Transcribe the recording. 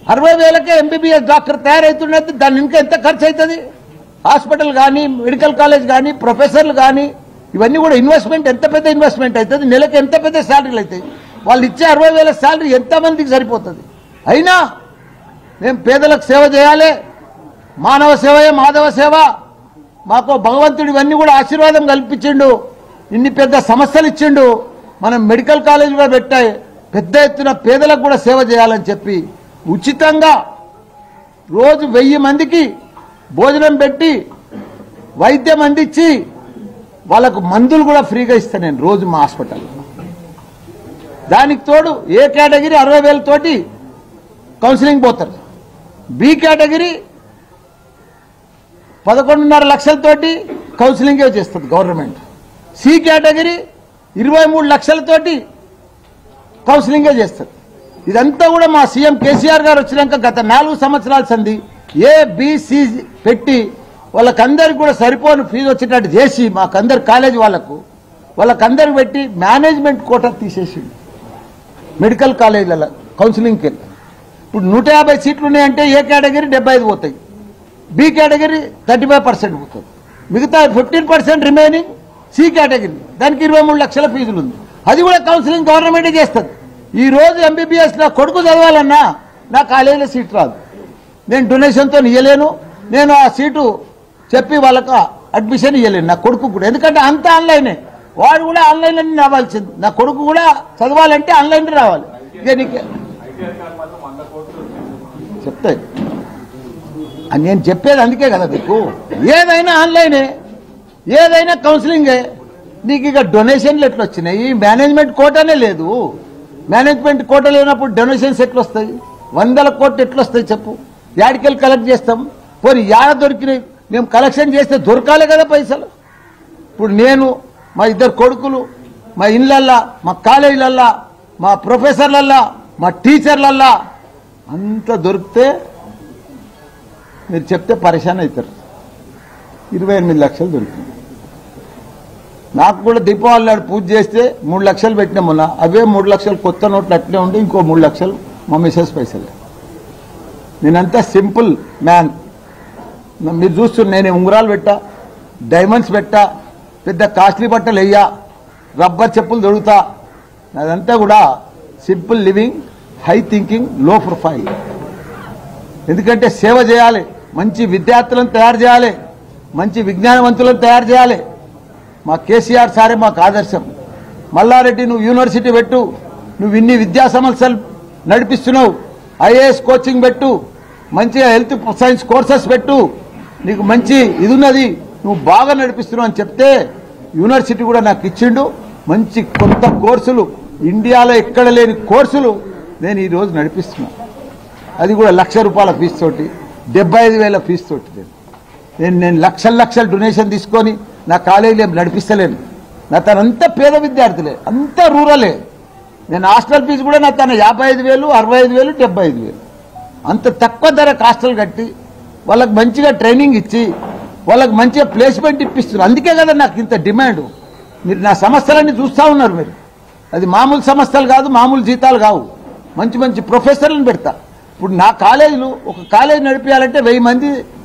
అరవై వేలకే MBBS doctor తయారవుతున్నది దాని ఇంకా ఎంత ఖర్చు అవుతుంది హాస్పిటల్ కానీ మెడికల్ కాలేజ్ కానీ ప్రొఫెసర్లు కానీ ఇవన్నీ కూడా ఇన్వెస్ట్మెంట్ ఎంత పెద్ద ఇన్వెస్ట్మెంట్ అవుతుంది నెలకు ఎంత పెద్ద శాలరీలు అవుతాయి వాళ్ళు ఇచ్చే అరవై వేల శాలరీ ఎంతమందికి సరిపోతుంది అయినా మేము పేదలకు సేవ చేయాలి మానవ సేవయే మాధవ సేవ మాకు భగవంతుడు ఇవన్నీ కూడా ఆశీర్వాదం కల్పించిండు ఇన్ని పెద్ద సమస్యలు ఇచ్చిండు మనం మెడికల్ కాలేజ్ కూడా పెట్టాయి పెద్ద ఎత్తున పేదలకు కూడా సేవ చేయాలని చెప్పి ఉచితంగా రోజు వెయ్యి మందికి భోజనం పెట్టి వైద్యం అందించి వాళ్ళకు మందులు కూడా ఫ్రీగా ఇస్తాను నేను రోజు మా హాస్పిటల్లో దానికి తోడు ఏ కేటగిరీ అరవై వేలతోటి కౌన్సిలింగ్ పోతారు బి కేటగిరీ పదకొండున్నర లక్షలతోటి కౌన్సిలింగే చేస్తుంది గవర్నమెంట్ సి కేటగిరీ ఇరవై మూడు లక్షలతోటి కౌన్సిలింగే చేస్తుంది ఇదంతా కూడా మా సీఎం కేసీఆర్ గారు వచ్చినాక గత నాలుగు సంవత్సరాల సంది ఏ బిసి పెట్టి వాళ్ళకందరికి కూడా సరిపోని ఫీజు వచ్చేటట్టు చేసి మాకందరి కాలేజ్ వాళ్ళకు వాళ్ళకందరికి పెట్టి మేనేజ్మెంట్ కోటా తీసేసింది మెడికల్ కాలేజీలలో కౌన్సిలింగ్కి వెళ్ళి ఇప్పుడు నూట యాభై సీట్లు ఉన్నాయంటే ఏ కేటగిరీ డెబ్బై ఐదు పోతాయి B category thirty five percent పోతుంది మిగతా fifteen percent remaining C category దానికి ఇరవై మూడు లక్షల ఫీజులు ఉంది అది కూడా కౌన్సిలింగ్ గవర్నమెంటే చేస్తుంది ఈ రోజు ఎంబీబీఎస్ నా కొడుకు చదవాలన్నా నా కాలేజీలో సీట్ రాదు నేను డొనేషన్తో ఇయ్యలేను నేను ఆ సీటు చెప్పి వాళ్ళకు అడ్మిషన్ ఇవ్వలేను నా కొడుకు కూడా ఎందుకంటే అంతా ఆన్లైనే వాడు కూడా ఆన్లైన్ అని రావాల్సింది నా కొడుకు కూడా చదవాలంటే ఆన్లైన్ రావాలి ఇక నీకే చెప్తాయి అని నేను చెప్పేది అందుకే కదా మీకు ఏదైనా ఆన్లైనే ఏదైనా కౌన్సిలింగే నీకు ఇక డొనేషన్లు ఎట్లా వచ్చినాయి మేనేజ్మెంట్ కోటానే లేదు మేనేజ్మెంట్ కోట లేనప్పుడు డొనేషన్స్ ఎట్లా వస్తాయి వందల కోట్లు ఎట్లా వస్తాయి చెప్పు యాడికెళ్ళి కలెక్ట్ చేస్తాం పోనీ యాడ దొరికినాయి మేము కలెక్షన్ చేస్తే దొరకాలి కదా పైసలు ఇప్పుడు నేను మా ఇద్దరు కొడుకులు మా ఇళ్ళల్లా మా కాలేజీలల్లా మా ప్రొఫెసర్లల్లా మా టీచర్లల్లా అంత దొరికితే మీరు చెప్తే పరేషాన్ అవుతారు ఇరవై ఎనిమిది లక్షలు దొరికింది నాకు కూడా దీపావళి నాడు పూజ చేస్తే మూడు లక్షలు పెట్టినా మొన్న అవే మూడు లక్షలు కొత్త నోట్లు అట్లే ఉండి ఇంకో మూడు లక్షలు మా మిసెస్ పైసలు నేనంతా సింపుల్ మ్యాన్ మీరు చూస్తున్న నేను ఉంగరాలు పెట్టా డైమండ్స్ పెట్టా పెద్ద కాస్ట్లీ బట్టలు వెయ్యా రబ్బర్ చెప్పులు దొరుకుతా అదంతా కూడా simple living high thinking low profile ఎందుకంటే సేవ చేయాలి మంచి విద్యార్థులను తయారు చేయాలి మంచి విజ్ఞానవంతులను తయారు చేయాలి మా కేసీఆర్ సారే మాకు ఆదర్శం మల్లారెడ్డి నువ్వు యూనివర్సిటీ పెట్టు నువ్వు ఇన్ని విద్యా సంస్థలు నడిపిస్తున్నావు ఐఏఎస్ కోచింగ్ పెట్టు మంచిగా హెల్త్ సైన్స్ కోర్సెస్ పెట్టు నీకు మంచి ఇది ఉన్నది నువ్వు బాగా నడిపిస్తున్నావు అని చెప్తే యూనివర్సిటీ కూడా నాకు ఇచ్చిండు మంచి కొత్త కోర్సులు ఇండియాలో ఎక్కడ లేని కోర్సులు నేను ఈరోజు నడిపిస్తున్నాను అది కూడా లక్ష రూపాయల ఫీజు తోటి డెబ్బై ఐదు వేల ఫీజు తోటి నేను నేను నేను లక్షల లక్షల డొనేషన్ తీసుకొని నా కాలేజీలో ఏం నడిపిస్తలేను నా తనంతా పేద విద్యార్థులే అంతా రూరలే నేను హాస్టల్ ఫీజు కూడా నా తన యాభై ఐదు వేలు అరవై ఐదు వేలు డెబ్బై ఐదు వేలు అంత తక్కువ ధరకు హాస్టల్ కట్టి వాళ్ళకి మంచిగా ట్రైనింగ్ ఇచ్చి వాళ్ళకి మంచిగా ప్లేస్మెంట్ ఇప్పిస్తున్నారు అందుకే కదా నాకు ఇంత డిమాండ్ మీరు నా సమస్యలన్నీ చూస్తూ ఉన్నారు మీరు అది మామూలు సమస్యలు కాదు మామూలు జీతాలు కావు మంచి మంచి ప్రొఫెసర్లను పెడతా ఇప్పుడు నా కాలేజీలు ఒక కాలేజీ నడిపించాలంటే వెయ్యి మంది